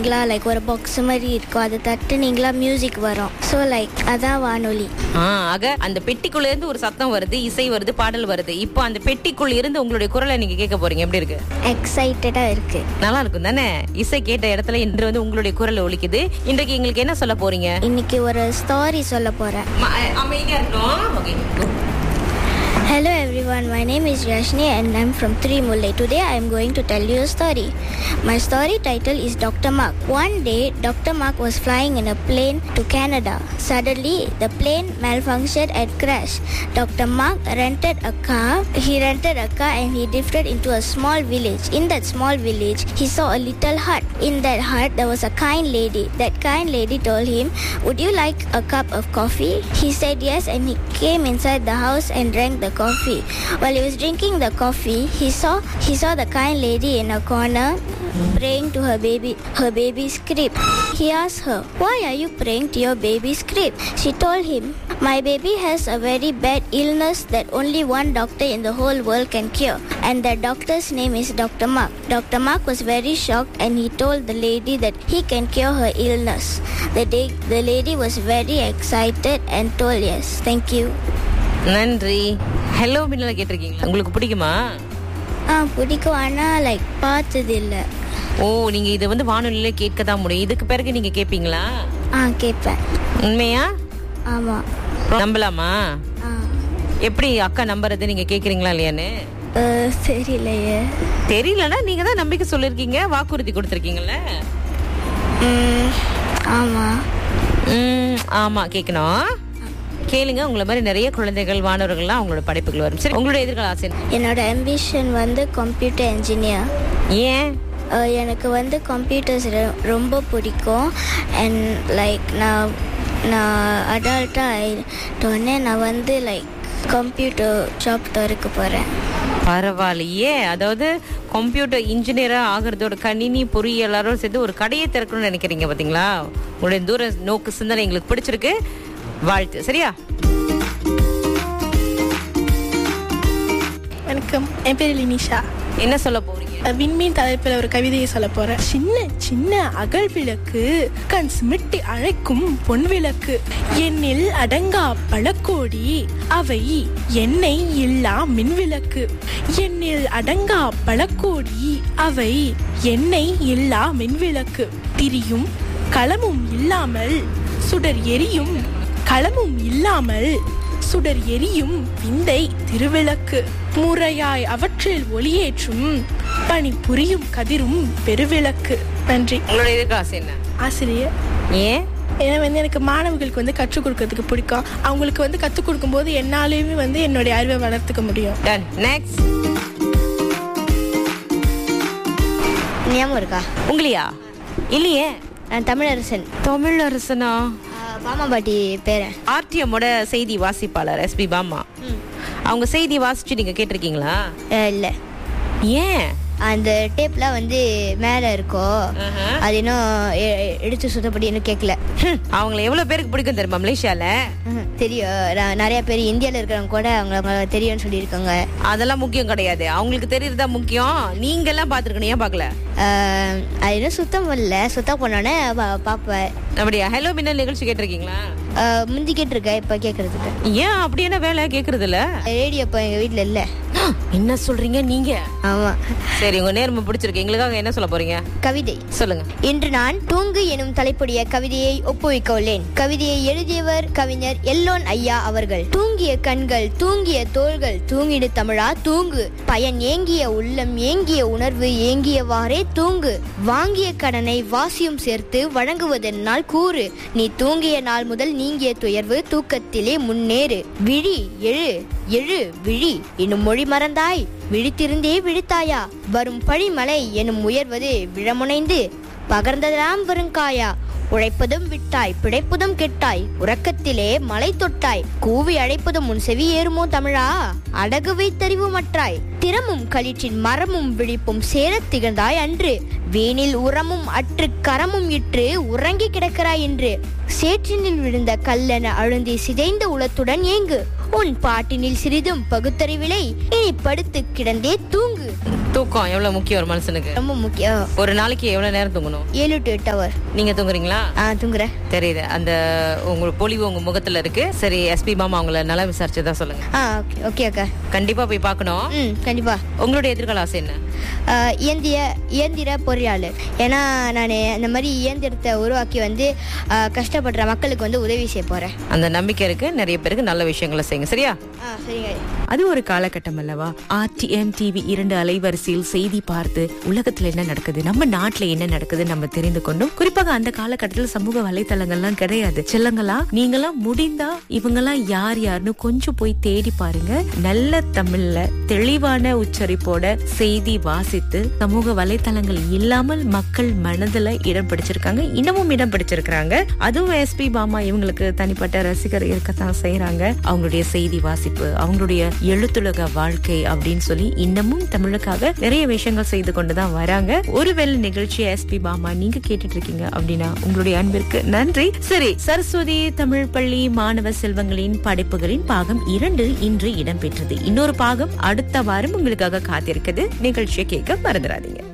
தட்டுனீங்களா like ஒரு box மாதிரி இருக்கும் அதை தட்டுனீங்களா மியூசிக் வரும் ஸோ லைக் அதான் வானொலி ஆ, ஆக அந்த பெட்டிக்குள்ள இருந்து ஒரு சத்தம் வருது இசை வருது பாடல் வருது இப்போ அந்த பெட்டிக்குள்ள இருந்து உங்களுடைய குரலை நீங்க கேட்க போறீங்க எப்படி இருக்கு எக்ஸைட்டடாக இருக்கு நல்லா இருக்கும் தானே இசை கேட்ட இடத்துல இன்று வந்து உங்களுடைய குரல் ஒலிக்குது இன்றைக்கு எங்களுக்கு என்ன சொல்ல போறீங்க இன்னைக்கு ஒரு ஸ்டாரி சொல்ல போகிறேன் அமைதியா இருக்கணும் okay Hello everyone, my name is Rashni and I'm from Trimulai. Today I am going to tell you a story. My story title is Dr. Mark. One day, Dr. Mark was flying in a plane to Canada. Suddenly, the plane malfunctioned and crashed. Dr. Mark rented a car. He rented a car and he drifted into a small village. In that small village, he saw a little hut. In that hut, there was a kind lady. That kind lady told him, Would you like a cup of coffee? He said yes and he came inside the house and drank the coffee. While he was drinking the coffee, he saw he saw the kind lady in a corner praying to her baby her baby's crib. He asked her, Why are you praying to your baby's crib? She told him, My baby has a very bad illness that only one doctor in the whole world can cure. And the doctor's name is Dr. Mark. Dr. Mark was very shocked and he told the lady that he can cure her illness. The, day, the lady was very excited and told yes. Thank you. நன்றி hello மின்னல கேட்டிருக்கீங்களா உங்களுக்கு பிடிக்குமா ஆ பிடிக்கும் ஆனால் like பார்த்தது இல்லை ஓ நீங்க இதை வந்து வானொலியில கேட்க தான் முடியும் இதுக்கு பிறகு நீங்க கேட்பீங்களா ஆ கேட்பேன் உண்மையா ஆமாம் நம்பலாமா ஆ எப்படி அக்கா நம்புறது நீங்க கேக்குறீங்களா இல்லையான்னு அஹ், தெரியலையே தெரியலன்னா நீங்க தான் நம்பிக்கை சொல்லிருக்கீங்க வாக்குறுதி கொடுத்துருக்கீங்கல்ல ம், ஆமாம் ம், ஆமா கேட்கணும் கேளுங்க உங்களை மாதிரி நிறைய குழந்தைகள் மாணவர்கள்லாம் அவங்களோட படைப்புகள் வரும் சரி உங்களோட எதிர்கால ஆசை என்ன? என்னோட அம்பிஷன் வந்து கம்ப்யூட்டர் இன்ஜினியர் ஏன் எனக்கு வந்து கம்ப்யூட்டர்ஸ் ரொம்ப பிடிக்கும் அண்ட் லைக் நான் நான் அடல்ட்டாக ஆயிட்டோன்னே நான் வந்து லைக் கம்ப்யூட்டர் ஜாப் திறக்க போகிறேன் பரவாயில்லையே அதாவது கம்ப்யூட்டர் இன்ஜினியரா ஆகிறதோட கணினி பொறியியலாரும் சேர்த்து ஒரு கடையை திறக்கணும்னு நினைக்கிறீங்க பாத்தீங்களா உங்களுடைய தூர நோக்கு சிந்தனை எங்களுக்கு பிடிச்சிருக்கு வாழ்த்து சரியா வணக்கம் என் பேர் லினிஷா என்ன சொல்ல போறீங்க அஹ் விண்மீன் தலைப்பில் ஒரு கவிதையை சொல்ல போறேன் சின்ன சின்ன அகல் விளக்கு கண் சிமிட்டி அழைக்கும் பொன் விளக்கு எண்ணில் அடங்கா பழக்கோடி அவை எண்ணெய் இல்லா மின் விளக்கு எண்ணில் அடங்கா பழக்கோடி அவை எண்ணெய் இல்லா மின் விளக்கு திரியும் களமும் இல்லாமல் சுடர் எரியும் களமும் இல்லாமல் சுடர் எரியும் விந்தை திருவிளக்கு முறையாய் அவற்றில் ஒளியேற்றும் பணி புரியும் கதிரும் பெருவிளக்கு நன்றி உங்களோட எதிர்கால ஆசை என்ன ஆசிரியர் ஏன் ஏன்னா வந்து எனக்கு மாணவர்களுக்கு வந்து கற்றுக் கொடுக்கறதுக்கு பிடிக்கும் அவங்களுக்கு வந்து கற்றுக் கொடுக்கும்போது என்னாலேயுமே வந்து என்னுடைய அறிவை வளர்த்துக்க முடியும் டன் நெக்ஸ்ட் ஞாபகம் இருக்கா உங்களையா இல்லையே நான் தமிழரசன் தமிழரசனா பாமாபாட்டி பேரன் ஆர்டிஎம்மோட செய்தி வாசிப்பாளர் எஸ்பி பாமா அவங்க செய்தி வாசிச்சு நீங்க கேட்டிருக்கீங்களா இல்லை ஏன் அந்த டேப்லாம் வந்து மேலே இருக்கும் ஆஹா. அது இன்னும் எ- எடுத்து சுத்தப்படி இன்னும் கேட்கல ஹம், அவங்கள எவ்வளவு பேருக்கு பிடிக்கும் தெரியுமா மலேசியால ம்ஹும். தெரியும் நான் நிறைய பேர் இந்தியாவில் இருக்கிறவங்க கூட அவங்க அவங்க தெரியும்னு சொல்லியிருக்காங்க அதெல்லாம் முக்கியம் கிடையாது அவங்களுக்கு தெரியறதா முக்கியம் நீங்க எல்லாம் பாத்துருக்கணும் ஏன் பாக்கல ஆஹ், அது இன்னும் சுத்தம் பண்ணல சுத்தம் பண்ணோன்னே பா- பார்ப்பேன் அப்படியா ஹலோ மின்னல் நிகழ்ச்சி கேட்டிருக்கீங்களா ஆஹ், முந்தி கேட்டிருக்கேன் இப்போ கேட்கறதுக்கு ஏன் அப்படி என்ன வேலை கேக்குறது இல்ல ரேடியோ இப்போ எங்கள் வீட்டில் இல்லை என்ன சொல்றீங்க நீங்க ஆமாம் சரி உங்க நேர்மை பிடிச்சிருக்கு எங்களுக்காக என்ன சொல்ல போறீங்க கவிதை சொல்லுங்க இன்று நான் தூங்கு எனும் தலைப்புடைய கவிதையை ஒப்புவிக்க உள்ளேன் கவிதையை எழுதியவர் கவிஞர் எல்லோன் ஐயா அவர்கள் தூங்கிய கண்கள் தூங்கிய தோள்கள் தூங்கிடு தமிழா தூங்கு பயன் ஏங்கிய உள்ளம் ஏங்கிய உணர்வு ஏங்கியவாறே தூங்கு வாங்கிய கடனை வாசியும் சேர்த்து வழங்குவதென்னால் கூறு நீ தூங்கிய நாள் முதல் நீங்கிய துயர்வு தூக்கத்திலே முன்னேறு விழி எழு எழு விழி என்னும் மொழி மறந்தாய் விழித்திருந்தே விழித்தாயா வரும் பழிமலை எனும் உயர்வது விழமுனைந்து பகர்ந்ததெல்லாம் வருங்காயா உழைப்பதும் விட்டாய் பிழைப்பதும் கெட்டாய் உறக்கத்திலே மலை தொட்டாய் கூவி அழைப்பதும் உன் செவி ஏறுமோ தமிழா அடகு வைத்தறிவு மற்றாய் திறமும் களிற்றின் மரமும் விழிப்பும் சேரத் திகழ்ந்தாய் அன்று வீணில் உரமும் அற்று கரமும் இற்று உறங்கி கிடக்கிறாய் என்று சேற்றினில் விழுந்த கல்லென அழுந்தி சிதைந்த உளத்துடன் ஏங்கு உன் பாட்டினில் சிறிதும் பகுத்தறிவிலை இனி படுத்து கிடந்தே தூங்கு தூக்கம் எவ்வளவு முக்கியம் ஒரு மனுஷனுக்கு ரொம்ப முக்கியம் ஒரு நாளைக்கு எவ்வளவு நேரம் தூங்கணும் ஏழு டு எட்டு ஹவர் நீங்க தூங்குறீங்களா ஆ தூங்குறேன் தெரியுது அந்த உங்க பொலிவு உங்க முகத்துல இருக்கு சரி எஸ்பி மாமா அவங்கள நல்லா விசாரிச்சதா சொல்லுங்க ஆ ஓகே ஓகே அக்கா கண்டிப்பா போய் பார்க்கணும் ம் கண்டிப்பா உங்களுடைய எதிர்கால ஆசை என்ன ஆ, இயந்திர இயந்திர பொறியாளர் ஏன்னா நான் இந்த மாதிரி இயந்திரத்தை உருவாக்கி வந்து ஆ, கஷ்டப்படுற மக்களுக்கு வந்து உதவி செய்ய போறேன் அந்த நம்பிக்கை இருக்கு நிறைய பேருக்கு நல்ல விஷயங்களை செய்யுங்க சரியா ஆ சரிங்க அது ஒரு காலகட்டம் அல்லவா ஆர்டிஎம் டிவி இரண்டு அலைவரிசையில் செய்தி பார்த்து உலகத்துல என்ன நடக்குது நம்ம நாட்டுல என்ன நடக்குது நம்ம தெரிந்து கொண்டோம் குறிப்பாக அந்த காலகட்டத்தில் சமூக வலைத்தளங்கள்லாம் கிடையாது செல்லங்களா நீங்களாம் முடிந்தா இவங்கெல்லாம் யார் யாருன்னு கொஞ்சம் போய் தேடி பாருங்க நல்ல தமிழ்ல தெளிவான உச்சரிப்போட செய்தி வாசித்து சமூக வலைத்தளங்கள் இல்லாமல் மக்கள் மனதுல இடம் பிடிச்சிருக்காங்க இன்னமும் இடம் பிடிச்சிருக்காங்க அதுவும் எஸ்பி பாமா இவங்களுக்கு தனிப்பட்ட ரசிகர் இருக்கத்தான் செய்யறாங்க அவங்களுடைய செய்தி வாசிப்பு அவங்களுடைய எழுத்துலக வாழ்க்கை அப்படின்னு சொல்லி இன்னமும் தமிழுக்காக நிறைய விஷயங்கள் செய்து கொண்டுதான் வராங்க ஒருவேளை நிகழ்ச்சியை எஸ்பி பாமா நீங்க கேட்டுட்டு இருக்கீங்க அப்படின்னா உங்களுடைய அன்பிற்கு நன்றி சரி சரஸ்வதி தமிழ் பள்ளி மாணவ செல்வங்களின் படைப்புகளின் பாகம் இரண்டு இன்று இடம்பெற்றது இன்னொரு பாகம் அடுத்த வாரம் உங்களுக்காக காத்திருக்குது நிகழ்ச்சியை கேட்க மறந்துடாதீங்க